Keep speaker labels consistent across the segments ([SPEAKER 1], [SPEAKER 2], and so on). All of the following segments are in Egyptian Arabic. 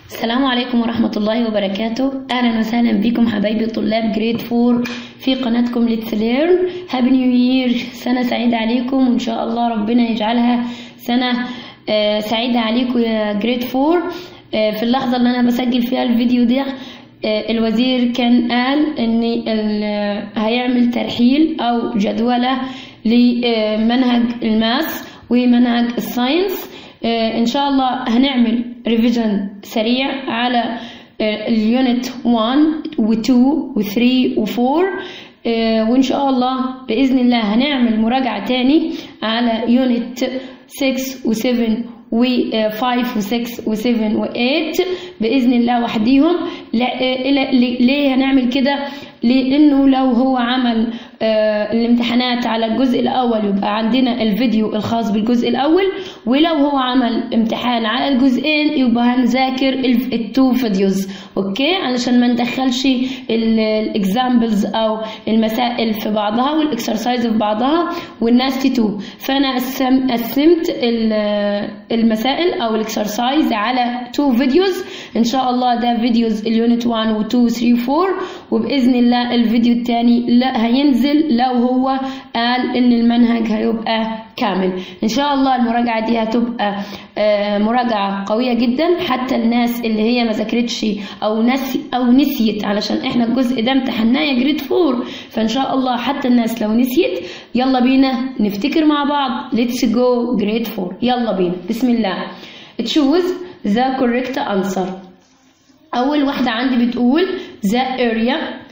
[SPEAKER 1] السلام عليكم ورحمة الله وبركاته أهلا وسهلا بكم حبايبي طلاب جريد 4 في قناتكم ليتس ليرن هابي نيو يير سنة سعيدة عليكم وإن شاء الله ربنا يجعلها سنة آه، سعيدة عليكم يا جريد 4 آه، في اللحظة اللي أنا بسجل فيها الفيديو ده آه، الوزير كان قال إن ال- هيعمل ترحيل أو جدولة لمنهج الماس ومنهج الساينس آه، ان شاء الله هنعمل ريفيجن سريع على آه، اليونت 1 و2 و3 و4 آه، وان شاء الله باذن الله هنعمل مراجعه تاني على يونت 6 و7 و5 و6 و7 و8 باذن الله وحديهم لا- آه، إلى- ليه- ليه هنعمل كده لانه لو هو عمل آه، الامتحانات على الجزء الاول يبقى عندنا الفيديو الخاص بالجزء الاول ولو هو عمل امتحان على الجزئين يبقى هنذاكر ال- التو فيديوز اوكي علشان ما ندخلش الاكزامبلز او المسائل في بعضها والاكسرسايز في بعضها والناس تتو فانا قسم- قسمت ال- المسائل او الاكسرسايز على تو فيديوز ان شاء الله ده فيديوز اليونت 1 و 2 و 3 و 4 وباذن الله الفيديو الثاني لا هينزل لو هو قال ان المنهج هيبقى كامل ان شاء الله المراجعه دي هتبقى آه، مراجعه قويه جدا حتى الناس اللي هي ما ذاكرتش او نسي او نسيت علشان احنا الجزء ده امتحناه يا جريد 4 فان شاء الله حتى الناس لو نسيت يلا بينا نفتكر مع بعض ليتس جو جريد 4 يلا بينا بسم الله تشوز ذا correct answer أول واحدة عندي بتقول the area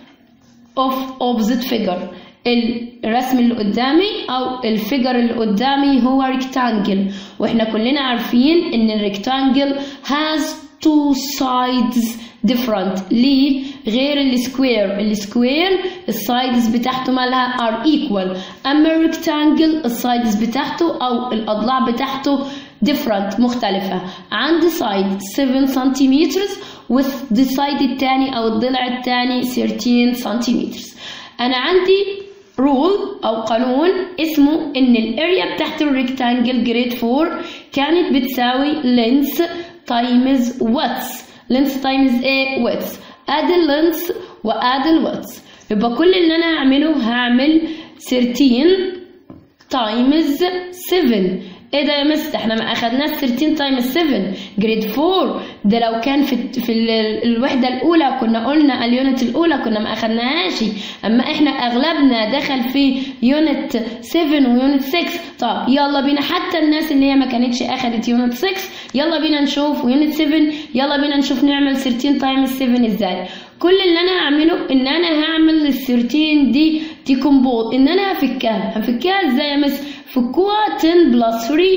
[SPEAKER 1] of opposite figure الرسم اللي قدامي أو الفيجر اللي قدامي هو rectangle وإحنا كلنا عارفين إن الريكتانجل has two sides different ليه غير السكوير السكوير السايدز بتاعته مالها are equal أما الريكتانجل السايدز بتاعته أو الأضلاع بتاعته different مختلفة عندي side 7 سنتيمتر with the side التاني أو الضلع التاني 13 سنتيمتر أنا عندي رول أو قانون اسمه إن الاريا بتاعت الريكتانجل جريد 4 كانت بتساوي length times width length times ايه width ادي اللينث وادي الويدث يبقى كل اللي انا هعمله هعمل 13 تايمز 7 ايه ده يا مس احنا ما اخدناش 13 تايمز 7 جريد 4 ده لو كان في في ال- الوحده الاولى كنا قلنا اليونت الاولى كنا ما اخدناهاش اما احنا اغلبنا دخل في يونت 7 ويونت 6 طب يلا بينا حتى الناس اللي هي ما كانتش اخدت يونت 6 يلا بينا نشوف يونت 7 يلا بينا نشوف نعمل 13 تايمز 7 ازاي كل اللي انا هعمله ان انا هعمل ال 13 دي ديكومبوز ان انا هفكها هفكها ازاي يا مس فكوها 10 بلس 3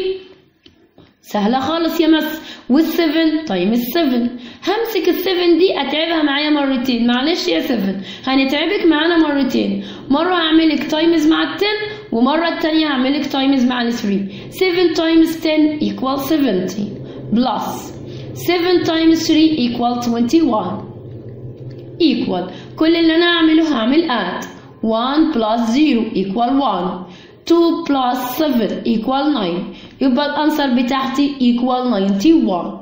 [SPEAKER 1] سهلة خالص يا مس وال7 تايمز 7 همسك ال7 دي اتعبها معايا مرتين معلش يا 7 هنتعبك معانا مرتين مرة هعملك تايمز مع ال10 ومرة التانية هعملك تايمز مع ال3 7 تايمز 10 equal 17 بلس 7 تايمز 3 equal 21 equal كل اللي انا هعمله هعمل add 1 plus 0 equal 1 2 plus 7 equal 9 يبقى الانسر بتاعتي equal 91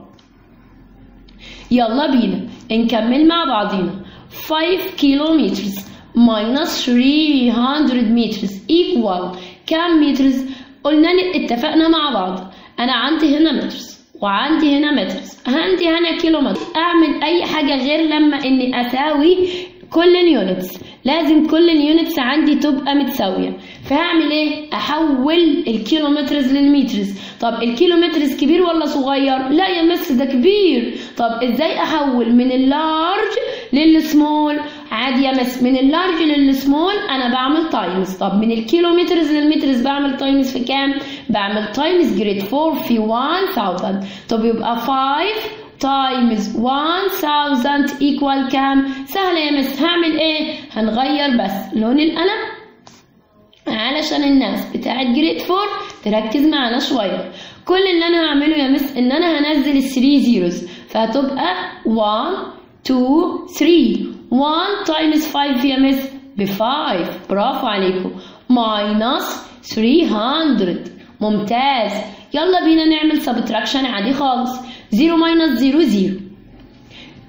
[SPEAKER 1] يلا بينا نكمل مع بعضينا 5 كيلومتر minus 300 متر equal كام متر قلنا لي اتفقنا مع بعض انا عندي هنا متر وعندي هنا متر عندي هنا كيلومتر اعمل اي حاجه غير لما اني اساوي كل اليونتس لازم كل اليونتس عندي تبقى متساويه فهعمل ايه احول الكيلومترز للمترز طب الكيلومترز كبير ولا صغير لا يا مس ده كبير طب ازاي احول من اللارج للسمول عادي يا مس من اللارج للسمول انا بعمل تايمز طب من الكيلومترز للمترز بعمل تايمز في كام بعمل تايمز جريد 4 في 1000 طب يبقى 5 تايمز 1000 equal كام سهلة يا مس هعمل ايه هنغير بس لون القلم علشان الناس بتاعت جريد 4 تركز معانا شوية كل اللي انا هعمله يا مس ان انا هنزل ال 3 زيروز فهتبقى 1 2 3 1 تايمز 5 يا مس ب 5 برافو عليكم ماينس 300 ممتاز يلا بينا نعمل سبتراكشن عادي خالص 0 ماينس 0 0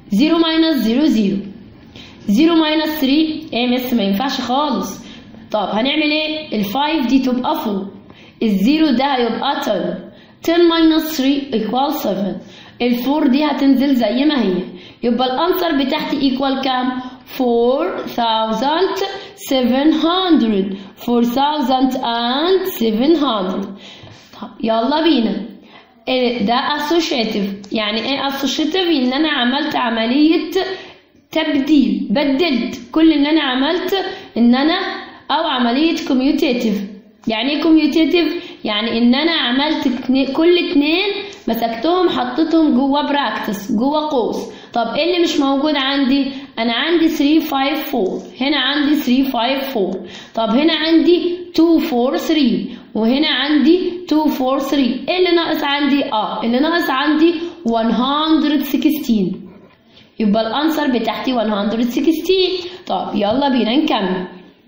[SPEAKER 1] 0 minus 0 0 0 minus 3 ايه مس ما ينفعش خالص طب هنعمل ايه ال 5 دي تبقى 4 الزيرو ده هيبقى 10 10 minus 3 equal 7 ال 4 دي هتنزل زي ما هي يبقى الانسر بتاعتي equal كام 4700 4700 طب يلا بينا إيه ده associative يعني ايه associative ان انا عملت عملية تبديل بدلت كل اللي انا عملت ان انا او عملية commutative يعني ايه commutative يعني ان انا عملت كل اتنين مسكتهم حطيتهم جوه براكتس جوه قوس طب ايه اللي مش موجود عندي انا عندي 3 5 4 هنا عندي 3 5 4 طب هنا عندي 2 4 3 وهنا عندي 2 4 3 ايه اللي ناقص عندي اه اللي ناقص عندي 116 يبقى الانسر بتاعتي 116 طب يلا بينا نكمل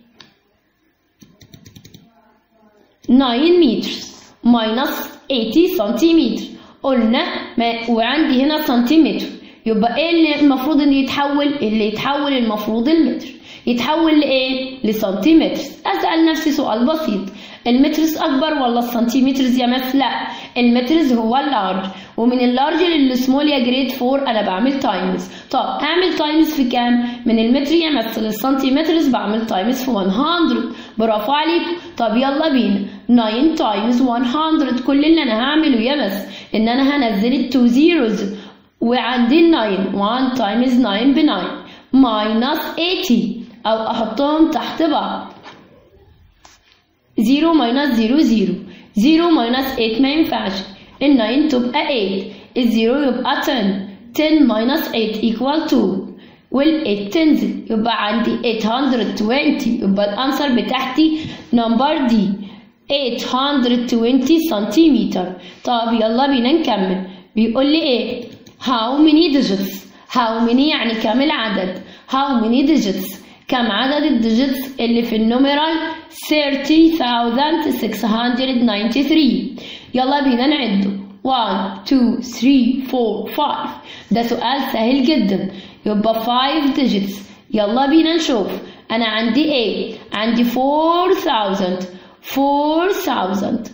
[SPEAKER 1] 9 متر minus 80 سنتيمتر قلنا ما وعندي هنا سنتيمتر يبقى ايه اللي المفروض ان يتحول اللي يتحول المفروض المتر يتحول لايه لسنتيمتر اسال نفسي سؤال بسيط المترز اكبر ولا السنتيمترز يا مس لا المترز هو اللارج ومن اللارج للسمول يا جريد 4 انا بعمل تايمز طب اعمل تايمز في كام من المتر يا مس للسنتيمترز بعمل تايمز في 100 برافو عليك طب يلا بينا 9 تايمز 100 كل اللي انا هعمله يا مس ان انا هنزل التو زيروز وعندي 9 1 تايمز 9 ب 9 ماينس 80 او احطهم تحت بعض 0 minus 0 0 0 minus 8 ما ينفعش ال 9 تبقى 8 ال 0 يبقى 10 10 minus 8 equal 2 وال 8 تنزل يبقى عندي 820 يبقى الانسر بتاعتي نمبر دي 820 سنتيمتر طب يلا بينا نكمل بيقول لي ايه how many digits how many يعني كم العدد how many digits كم عدد الديجيتس اللي في النوميرال 30693 يلا بينا نعده 1 2 3 4 5 ده سؤال سهل جدا يبقى 5 digits يلا بينا نشوف انا عندي ايه عندي 4000 4000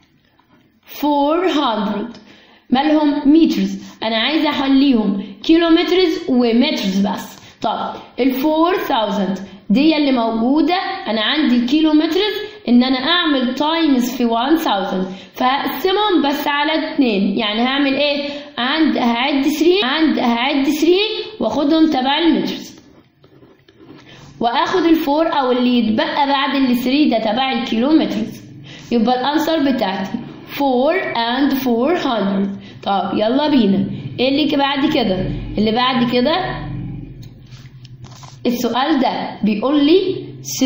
[SPEAKER 1] 400 مالهم مترز انا عايزه اخليهم كيلومترز ومترز بس طب ال 4000 دي اللي موجودة أنا عندي الكيلومترز إن أنا أعمل تايمز في 1000 فهقسمهم بس على اتنين يعني هعمل إيه؟ عند هعد 3 عند هعد 3 وآخدهم تبع المترز وآخد الفور أو اللي يتبقى بعد ال 3 ده تبع الكيلومترز يبقى الأنسر بتاعتي 4 and 400 طب يلا بينا ايه اللي بعد كده اللي بعد كده السؤال ده بيقول لي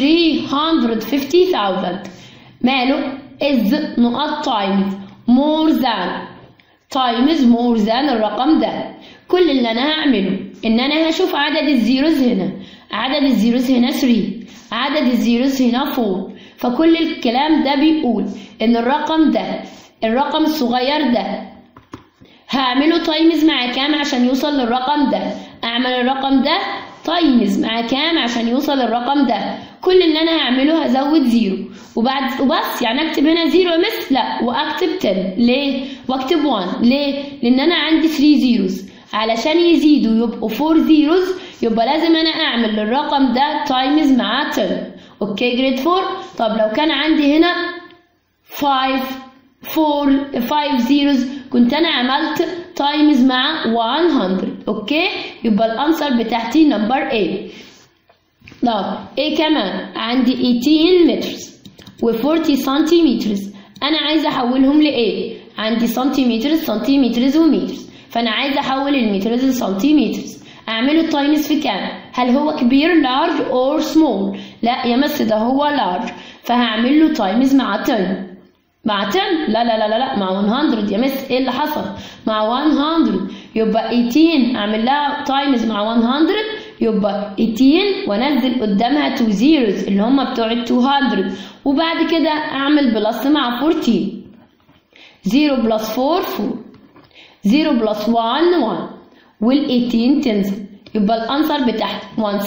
[SPEAKER 1] 350000 ماله is نقط times more than times more than الرقم ده كل اللي انا هعمله ان انا هشوف عدد الزيروز هنا عدد الزيروز هنا 3 عدد الزيروز هنا 4 فكل الكلام ده بيقول ان الرقم ده الرقم الصغير ده هعمله تايمز مع كام عشان يوصل للرقم ده اعمل الرقم ده تايمز مع كام عشان يوصل الرقم ده كل اللي انا هعمله هزود زيرو وبعد وبس يعني اكتب هنا زيرو مس لا واكتب 10 ليه واكتب 1 ليه لان انا عندي 3 زيروز علشان يزيدوا يبقوا 4 زيروز يبقى لازم انا اعمل للرقم ده تايمز مع 10 اوكي جريد 4 طب لو كان عندي هنا 5 4 5 زيروز كنت انا عملت تايمز مع 100 اوكي يبقى الانسر بتاعتي نمبر A طب ايه كمان عندي 18 مترز و40 سنتيمترز انا عايزه احولهم لايه عندي سنتيمترز سنتيمترز ومترز فانا عايزه احول المترز لسنتيمترز اعمله تايمز في كام هل هو كبير لارج اور سمول لا يا مس ده هو لارج فهعمل له تايمز مع 10 مع 10 لا لا لا لا لا مع 100 يا مس ايه اللي حصل مع 100 يبقى 18 اعمل لها تايمز مع 100 يبقى 18 وانزل قدامها 2 زيروز اللي هم بتوع ال 200 وبعد كده اعمل بلس مع 14 0 بلس 4 4 0 بلس 1 1 وال 18 تنزل يبقى الانسر بتاعتي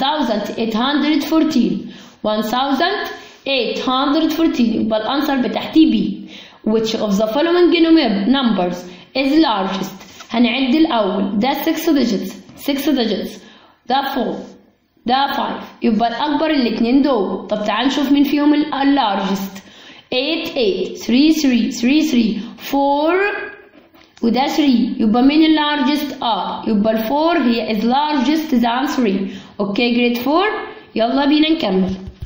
[SPEAKER 1] 1814 1814 يبقى الانسر بتاعتي بي which of the following numbers is largest هنعد الأول ده 6 digits 6 digits ده 4 ده 5 يبقى الأكبر الاتنين دول طب تعال نشوف مين فيهم ال largest 8 8 3 3 3 3 4 وده 3 يبقى مين ال largest اه يبقى ال 4 هي is largest than 3 اوكي جريد 4 يلا بينا نكمل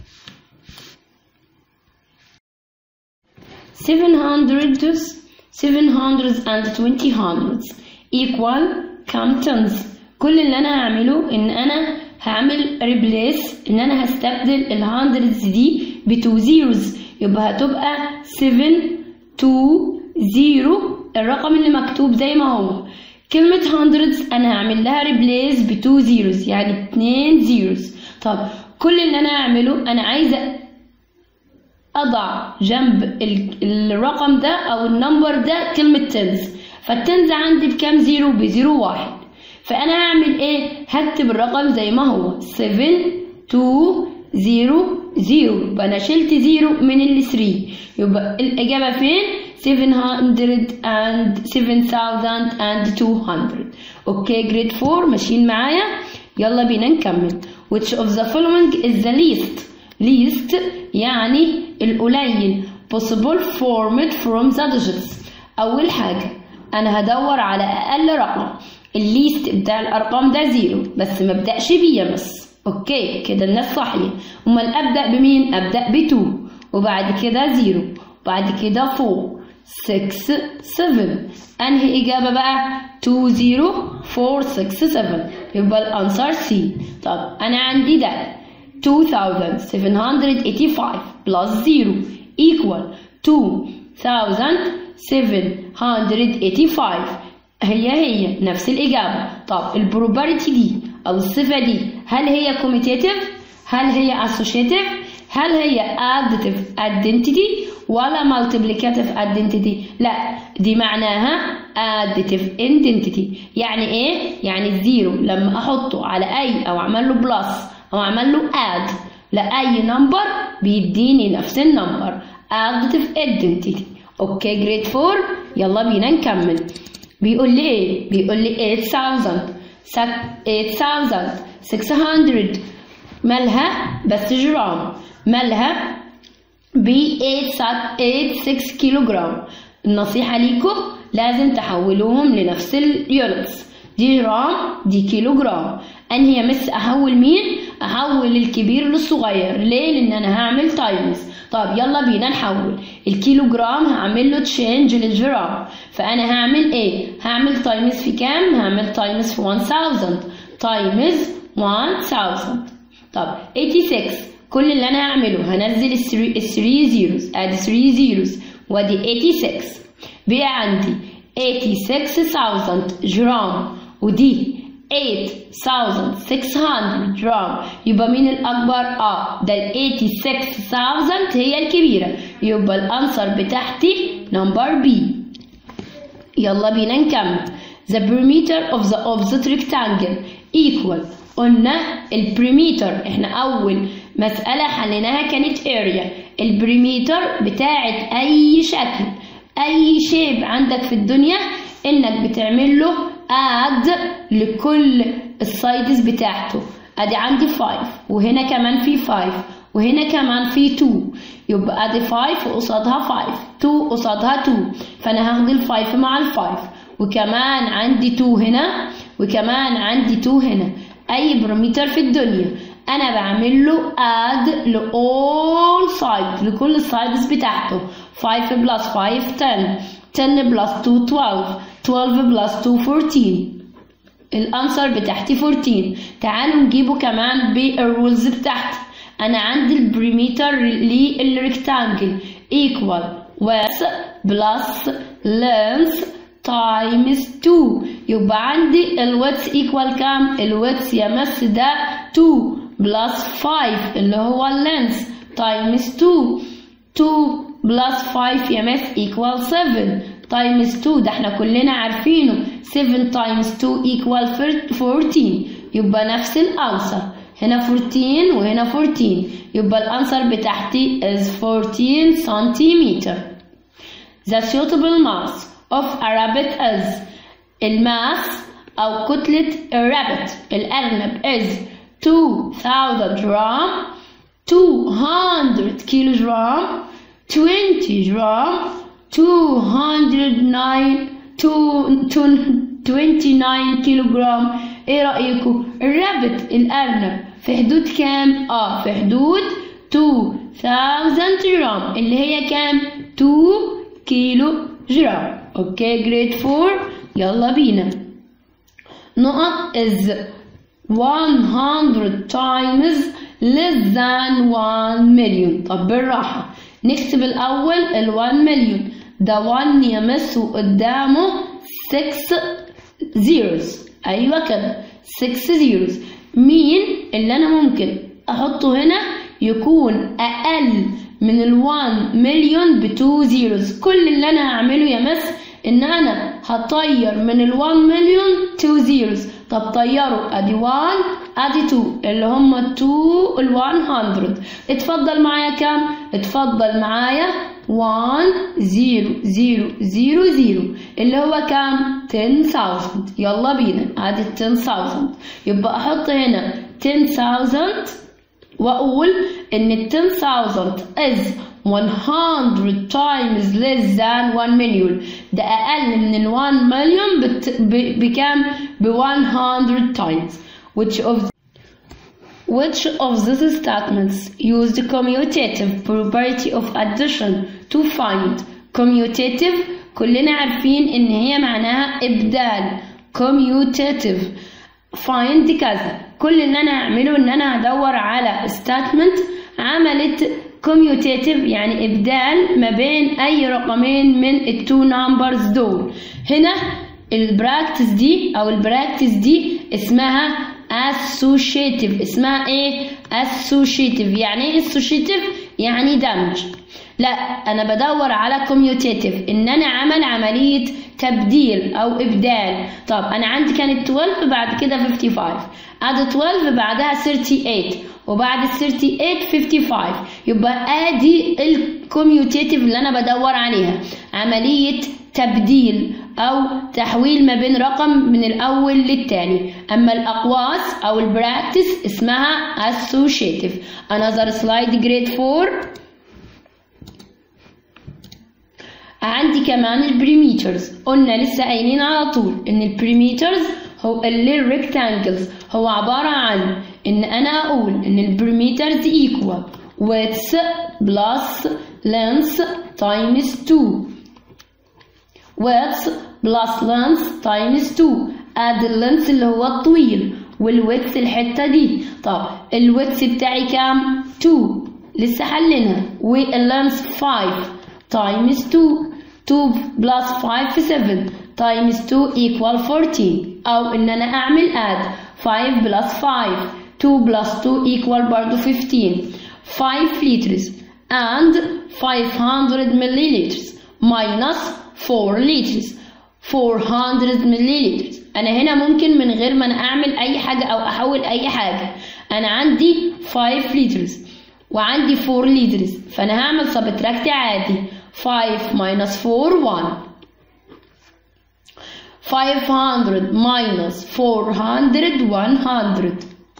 [SPEAKER 1] 700 700 and 20 hundreds equal كام tens كل اللي انا هعمله ان انا هعمل replace ان انا هستبدل ال hundreds دي ب 2 zeros يبقى هتبقى 7 2 0 الرقم اللي مكتوب زي ما هو كلمة hundreds أنا هعمل لها replace ب 2 zeros يعني 2 zeros طب كل اللي أنا هعمله أنا عايزة أضع جنب الرقم ده أو النمبر ده كلمة tens فالتنز عندي بكام زيرو بزيرو واحد فأنا هعمل إيه؟ هكتب الرقم زي ما هو 7 2 0 0 يبقى أنا شلت زيرو من ال 3 يبقى الإجابة فين؟ 700 and 7200 اوكي جريد 4 ماشيين معايا يلا بينا نكمل which of the following is the least least يعني القليل possible formed from the digits أول حاجة أنا هدور على أقل رقم الليست بتاع الأرقام ده زيرو بس ما ابدأش بيه بس أوكي كده الناس صحيح أمال أبدأ بمين؟ أبدأ ب 2 وبعد كده زيرو وبعد كده 4 6 7 انهي اجابه بقى 2 0 4 6 7 يبقى الانسر سي طب انا عندي ده 2785 plus 0 equal 2785 هي هي نفس الإجابة طب البروبابيلتي دي أو الصفة دي هل هي كوميتيتيف هل هي associative هل هي additive identity ولا multiplicative identity لا دي معناها additive identity يعني ايه يعني الزيرو لما احطه على اي او اعمل له بلس او اعمل له add لاي نمبر بيديني نفس النمبر additive identity اوكي جريد 4 يلا بينا نكمل بيقول لي ايه بيقول لي 8000 8600 مالها بس جرام مالها ب 86 كيلو جرام النصيحة ليكم لازم تحولوهم لنفس اليونتس دي جرام دي كيلو جرام انهي يا مس احول مين احول الكبير للصغير ليه لان انا هعمل تايمز طب يلا بينا نحول الكيلو جرام هعمل له تشينج للجرام فانا هعمل ايه هعمل تايمز في كام هعمل تايمز في 1000 تايمز 1000 طب 86 كل اللي انا هعمله هنزل ال 3 زيروز ادي 3 زيروز وادي 86 بقى عندي 86000 جرام ودي 8600 جرام يبقى مين الأكبر؟ اه ده ال 86000 هي الكبيرة يبقى الأنسر بتاعتي نمبر بي يلا بينا نكمل The perimeter of the opposite rectangle equal قلنا البريميتر احنا أول مسألة حليناها كانت area البريميتر بتاعت أي شكل أي شيب عندك في الدنيا إنك بتعمل له add لكل السايدز بتاعته ادي عندي 5 وهنا كمان في 5 وهنا كمان في 2 يبقى ادي 5 وقصادها 5 2 قصادها 2 فانا هاخد ال 5 مع ال 5 وكمان عندي 2 هنا وكمان عندي 2 هنا اي بروميتر في الدنيا انا بعمل له add ل all sides لكل السايدز بتاعته 5 بلس 5 10 10 بلس 2 12 12 بلس 2 14 الانسر بتاعتي 14 تعالوا نجيبه كمان بالرولز بتاعتي انا عندي البريميتر للريكتانجل equal width plus length times 2 يبقى عندي الويدث equal كام الويدث يا مس ده 2 بلس 5 اللي هو اللينث times 2 2 بلس 5 يا مس equal 7 تايمز 2 ده احنا كلنا عارفينه 7 times 2 equal 14 يبقى نفس الانسر هنا 14 وهنا 14 يبقى الانسر بتاعتي is 14 سنتيمتر The suitable mass of a rabbit is الماس أو كتلة الرابت الأرنب is 2000 جرام 200 كيلو جرام 20 جرام 209 29 كيلو جرام ايه رأيكم الرابت الأرنب في حدود كام اه في حدود 2000 جرام اللي هي كام 2 كيلو جرام اوكي جريد 4 يلا بينا نقط is 100 times less than 1 مليون طب بالراحة نكتب الأول ال 1 مليون ده 1 يمسه قدامه 6 zeros أيوة كده 6 zeros مين اللي أنا ممكن أحطه هنا يكون أقل من ال 1 مليون ب 2 zeros كل اللي أنا هعمله يا مس إن أنا هطير من ال 1 مليون 2 zeros طب طيروا ادي 1 ادي 2 اللي هم 2 ال 100 اتفضل معايا كام اتفضل معايا 1 0 0 0 0 اللي هو كام 10000 يلا بينا ادي 10000 يبقى احط هنا 10000 واقول ان ال 10000 is 100 times less than 1 مليون ده اقل من ال 1 مليون بت... ب... بكام ب 100 times which of which of these statements use the commutative property of addition to find commutative كلنا عارفين ان هي معناها ابدال commutative find كذا كل اللي انا هعمله ان انا هدور على statement عملت commutative يعني ابدال ما بين اي رقمين من التو نمبرز دول هنا البراكتس دي او البراكتس دي اسمها associative اسمها ايه associative يعني ايه associative يعني دمج لا انا بدور على commutative ان انا عمل عمليه تبديل او ابدال طب انا عندي كانت 12 بعد كده 55 ادي 12 بعدها 38 وبعد ال 38 55 يبقى ادي الكوميوتيتيف اللي انا بدور عليها عمليه تبديل او تحويل ما بين رقم من الاول للتاني اما الاقواس او البراكتس اسمها associative another slide grade 4 عندي كمان البريميترز قلنا لسه قايلين على طول ان البريميترز هو اللي الريكتانجلز هو عبارة عن ان انا اقول ان البريميترز equal width plus length times 2 width plus length times 2 add اللينث اللي هو الطويل والويدث الحتة دي طب الويدث بتاعي كام 2 لسه حلينها واللينث 5 times 2 2 plus 5 7 times 2 equal 14 أو إن أنا أعمل add 5 plus 5 2 plus 2 equal برضو 15 5 liters and 500 milliliters minus 4 liters 400 milliliters أنا هنا ممكن من غير ما أنا أعمل أي حاجة أو أحول أي حاجة أنا عندي 5 liters وعندي 4 liters فأنا هعمل subtract عادي 5 minus 4 1 500 minus 400 100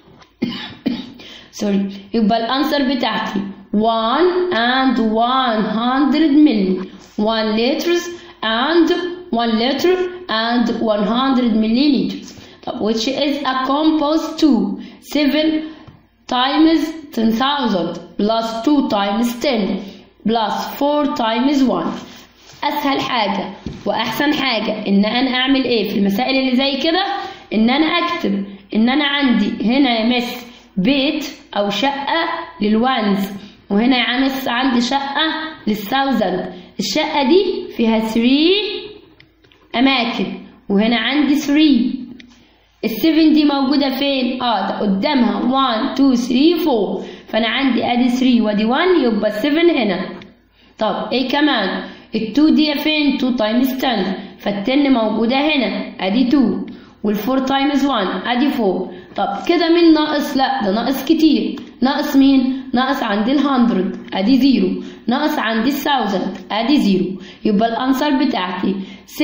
[SPEAKER 1] سوري يبقى الانسر بتاعتي 1 and 100 ملي 1 liters and 1 liter and 100 milliliters طب which is a composed 2 7 times 10,000 plus 2 times 10 plus 4 times 1 اسهل حاجه واحسن حاجه ان انا اعمل ايه في المسائل اللي زي كده ان انا اكتب ان انا عندي هنا يا مس بيت او شقه للوانز وهنا يا مس عندي شقه للثاوزند الشقه دي فيها 3 اماكن وهنا عندي 3 السفن دي موجودة فين؟ اه ده قدامها 1 2 3 4 فأنا عندي أدي 3 وأدي 1 يبقى 7 هنا طب إيه كمان؟ ال 2 دي فين؟ 2 تايمز 10 فالتن موجودة هنا ادي 2 والفور تايمز 1 ادي 4 طب كده مين ناقص لا ده ناقص كتير ناقص مين ناقص عندي ال 100 ادي 0 ناقص عندي ال 1000 ادي 0 يبقى الانسر بتاعتي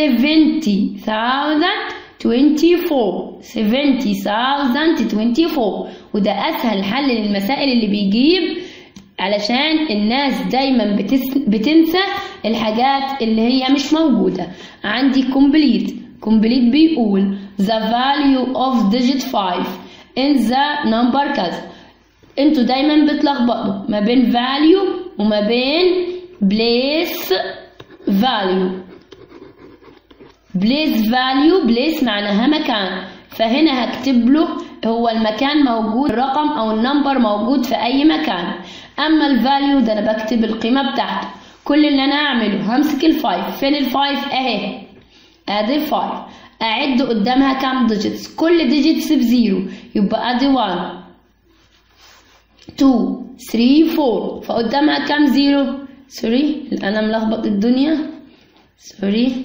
[SPEAKER 1] 70024 70024 وده اسهل حل للمسائل اللي بيجيب علشان الناس دايما بتس... بتنسى الحاجات اللي هي مش موجودة عندي complete complete بيقول the value of digit 5 in the number كذا انتوا دايما بتلخبطوا ما بين value وما بين place value place value place معناها مكان فهنا هكتب له هو المكان موجود الرقم او النمبر موجود في اي مكان اما الفاليو ده انا بكتب القيمه بتاعته كل اللي انا اعمله همسك الفايف فين الفايف اهي ادي الفايف اعد قدامها كام ديجيتس كل ديجيتس بزيرو يبقى ادي 1 2 3 4 فقدامها كام زيرو سوري انا ملخبط الدنيا سوري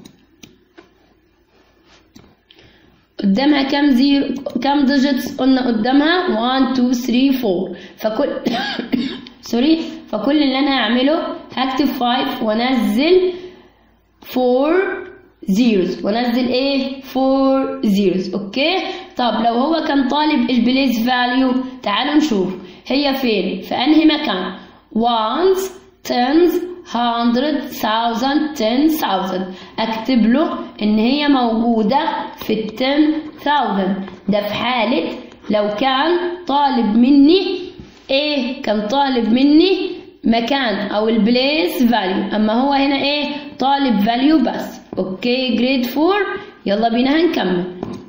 [SPEAKER 1] قدامها كام زيرو كام ديجيتس قلنا قدامها 1 2 3 4 فكل سوري فكل اللي انا هعمله هكتب 5 وانزل 4 زيروز وانزل ايه 4 زيروز اوكي طب لو هو كان طالب البليس فاليو تعالوا نشوف هي فين في انهي مكان ones tens hundred thousand ten thousand اكتب له ان هي موجودة في التن thousand ده في حالة لو كان طالب مني ايه كان طالب مني مكان او البليس فاليو اما هو هنا ايه طالب فاليو بس اوكي جريد فور يلا بينا هنكمل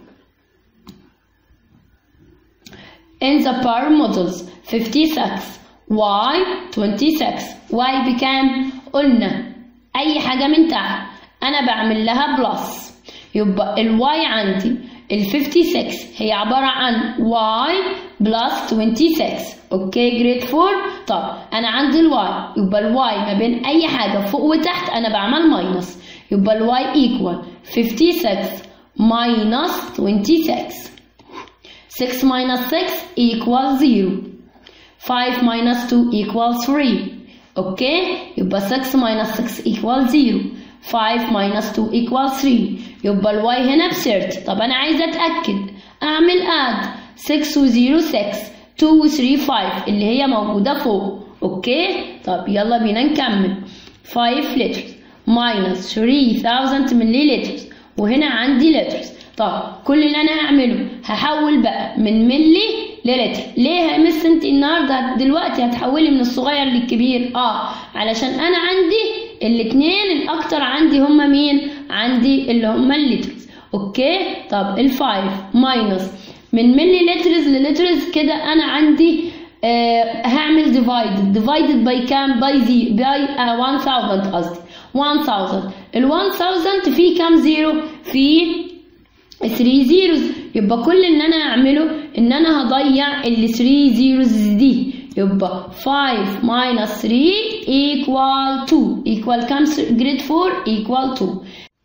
[SPEAKER 1] in the power models 56 y 26 y بكام قلنا اي حاجه من تحت انا بعمل لها بلس يبقى الواي عندي ال 56 هي عباره عن y بلس 26 اوكي جريد 4 طب انا عندي الواي يبقى الواي ما بين اي حاجه فوق وتحت انا بعمل ماينس يبقى الواي ايكوال 56 ماينس 26 6 minus 6 equals 0 5 minus 2 equals 3 اوكي يبقى 6 minus 6 equals 0 5 minus 2 equals 3 يبقى الواي هنا ب 30 طب انا عايزه اتاكد اعمل اد 6 و 0 6 2 و 3 5 اللي هي موجوده فوق اوكي طب يلا بينا نكمل 5 لتر minus 3000 ملي وهنا عندي لترز طب كل اللي انا هعمله هحول بقى من ملي للتر ليه يا مس انت النهارده دلوقتي هتحولي من الصغير للكبير اه علشان انا عندي الاثنين الاكتر عندي هما مين عندي اللي هما اللترز اوكي طب الفايف ماينس من ملي لترز للترز كده انا عندي آه هعمل ديفايدد ديفايدد باي كام باي زي باي 1000 قصدي 1000 ال 1000 فيه كام زيرو فيه 3 زيروز يبقى كل اللي انا هعمله ان انا هضيع ال 3 زيروز دي يبقى 5 minus 3 equal 2 equal كام جريد 4 equal 2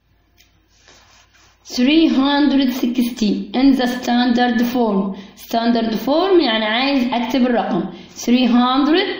[SPEAKER 1] 360 in the standard form standard form يعني عايز اكتب الرقم 300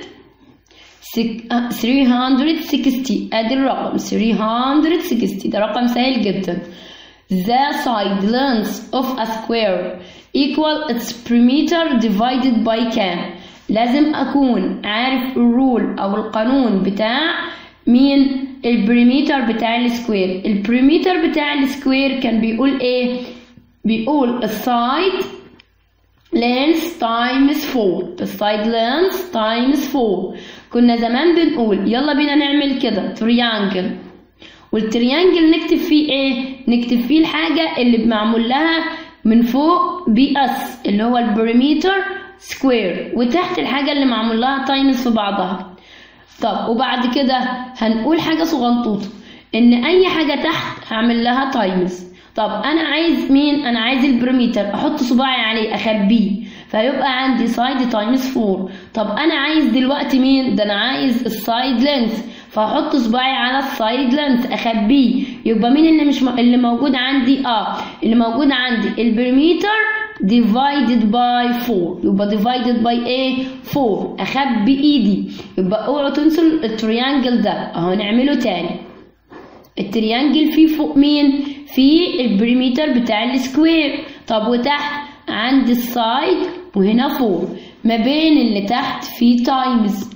[SPEAKER 1] 360 ادي الرقم 360 ده رقم سهل جدا the side length of a square equal its perimeter divided by كام لازم أكون عارف الرول أو القانون بتاع مين البريميتر بتاع السكوير البريميتر بتاع السكوير كان بيقول ايه بيقول السايد length times 4 السايد length times 4 كنا زمان بنقول يلا بينا نعمل كده تريانجل والتريانجل نكتب فيه ايه نكتب فيه الحاجة اللي معمول لها من فوق بي اس اللي هو البريميتر سكوير وتحت الحاجة اللي معمول لها تايمز في بعضها طب وبعد كده هنقول حاجة صغنطوطة ان اي حاجة تحت هعمل لها تايمز طب انا عايز مين انا عايز البريميتر احط صباعي عليه اخبيه فيبقى عندي سايد تايمز 4 طب انا عايز دلوقتي مين ده انا عايز السايد لينث فاحط صباعي على السايد لينث اخبيه يبقى مين اللي مش م... اللي موجود عندي اه اللي موجود عندي البريمتر divided by 4 يبقى divided by ايه 4 اخبي ايدي يبقى اوعوا تنسوا التريانجل ده اهو نعمله تاني التريانجل فيه فوق مين في البريمتر بتاع السكوير طب وتحت عند السايد وهنا فوق ما بين اللي تحت في تايمز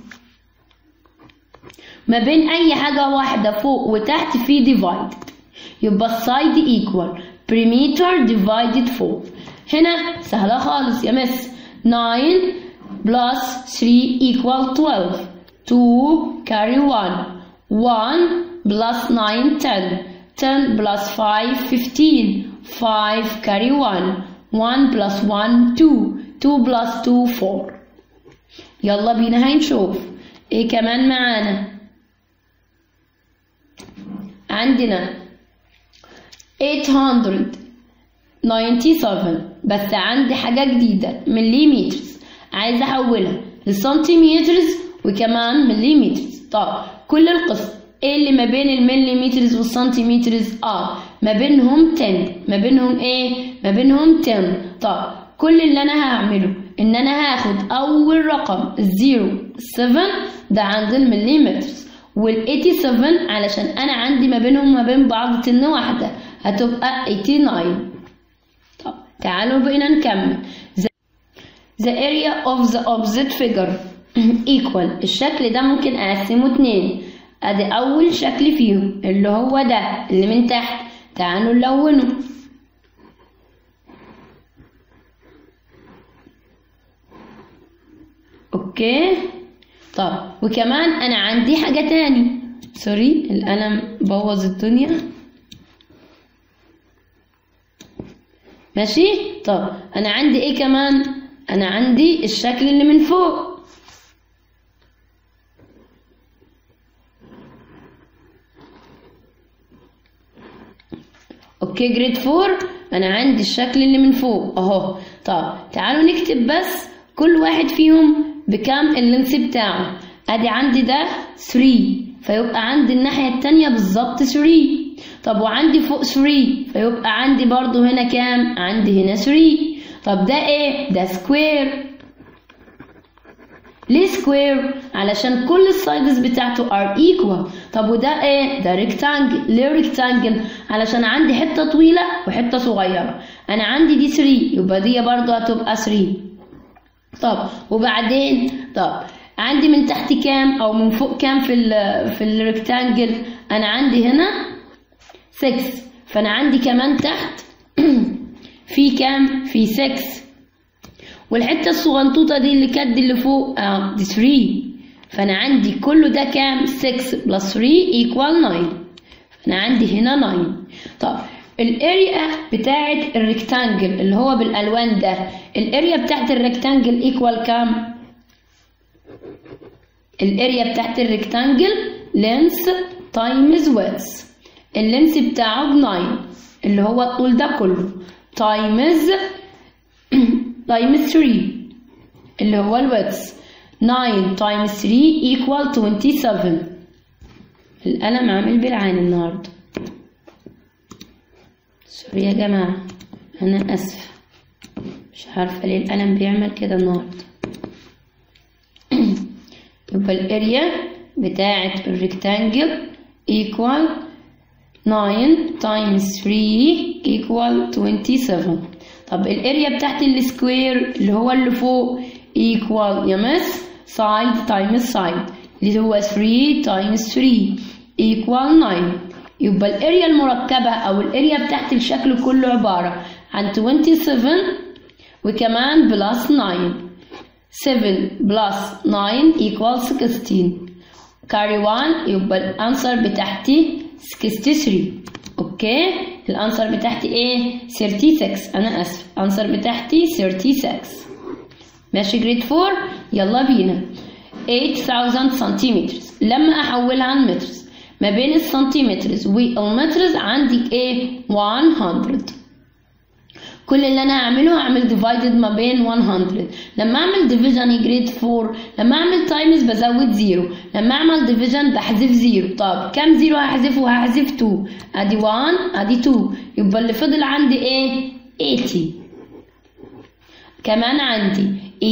[SPEAKER 1] ما بين اي حاجة واحدة فوق وتحت في ديفايد يبقى السايد ايكوال perimeter divided 4 هنا سهلة خالص يا مس 9 plus 3 equal 12 2 carry 1 1 plus 9 10 10 plus 5 15 5 carry 1 1 plus 1 2 2 plus 2 4 يلا بينا هنشوف ايه كمان معانا عندنا 897 بس عندي حاجة جديدة مليمترز عايزة أحولها لسنتيمترز وكمان مليمترز طب كل القصة ايه اللي ما بين المليمترز والسنتيمترز اه ما بينهم 10 ما بينهم ايه ما بينهم 10 طب كل اللي انا هعمله ان انا هاخد اول رقم الزيرو 7 ده عند المليمترز وال 87 علشان انا عندي ما بينهم ما بين بعض تن واحده هتبقى 89 طب تعالوا بقينا نكمل the area of the opposite figure equal الشكل ده ممكن اقسمه اتنين ادي اول شكل فيهم اللي هو ده اللي من تحت تعالوا نلونه اوكي طب وكمان انا عندي حاجة تاني سوري القلم بوظ الدنيا ماشي طب انا عندي ايه كمان انا عندي الشكل اللي من فوق اوكي جريد فور انا عندي الشكل اللي من فوق اهو طب تعالوا نكتب بس كل واحد فيهم بكام اللينس بتاعه ادي عندي ده 3 فيبقى عندي الناحية التانية بالظبط 3 طب وعندي فوق 3 فيبقى عندي برضو هنا كام عندي هنا 3 طب ده ايه ده سكوير ليه سكوير علشان كل السايدز بتاعته ار ايكوال طب وده ايه ده ريكتانجل ليه ريكتانجل علشان عندي حته طويله وحته صغيره انا عندي دي 3 يبقى دي برضو هتبقى 3 طب وبعدين طب عندي من تحت كام او من فوق كام في ال في الريكتانجل انا عندي هنا 6 فانا عندي كمان تحت في كام في 6 والحته الصغنطوطه دي اللي كانت دي اللي فوق اه دي 3 فانا عندي كله ده كام 6 بلس 3 ايكوال 9 فانا عندي هنا 9 طب الاريا بتاعت الريكتانجل اللي هو بالالوان ده الاريا بتاعت الريكتانجل ايكوال كام الاريا بتاعت الريكتانجل لينس تايمز ويدث اللينس بتاعه ب 9 اللي هو الطول ده كله تايمز تايمز 3 اللي هو الويدث 9 تايمز 3 equal 27 القلم عامل بالعين النهارده سوري يا جماعة أنا آسفة مش عارفة ليه القلم بيعمل كده النهارده يبقى الاريا بتاعة الريكتانجل equal 9 times 3 equal 27 طب الاريا بتاعت السكوير اللي هو اللي فوق equal يا مس side times side اللي هو 3 times 3 equal 9 يبقى الاريا المركبة او الاريا بتاعت الشكل كله عبارة عن 27 وكمان بلس 9 7 بلس 9 equal 16 carry 1 يبقى الانسر بتاعتي 63 اوكي الانسر بتاعتي ايه 36 انا اسف الانسر بتاعتي 36 ماشي جريد 4 يلا بينا 8000 سنتيمتر لما احولها عن مترز ما بين السنتيمترز والمترز عندك ايه 100 كل اللي انا هعمله هعمل ديفايدد ما بين 100 لما اعمل ديفيجن جريد 4 لما اعمل تايمز بزود زيرو لما اعمل ديفيجن بحذف زيرو طب كام زيرو هحذفه هحذف 2 ادي 1 ادي 2 يبقى اللي فضل عندي ايه 80 كمان عندي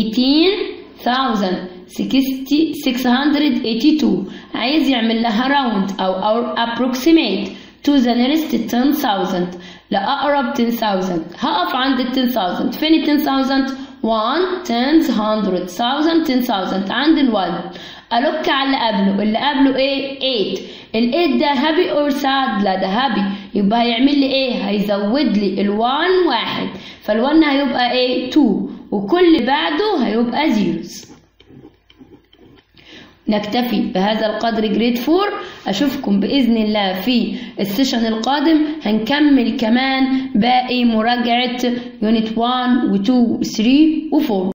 [SPEAKER 1] 18682 عايز يعمل لها راوند او او approximate to the nearest 10000 لأقرب 10000 هقف عند ال 10000 فين ال 10000 1 10 100 1000 10000 عند ال 1 ألوك على اللي قبله اللي قبله ايه 8 ال 8 ده هابي اور ساد لا ده هابي يبقى هيعمل لي ايه هيزود لي ال 1 واحد فال 1 هيبقى ايه 2 وكل بعده هيبقى زيروز نكتفي بهذا القدر جريد 4 اشوفكم باذن الله في السيشن القادم هنكمل كمان باقي مراجعه يونت 1 و2 و3 و4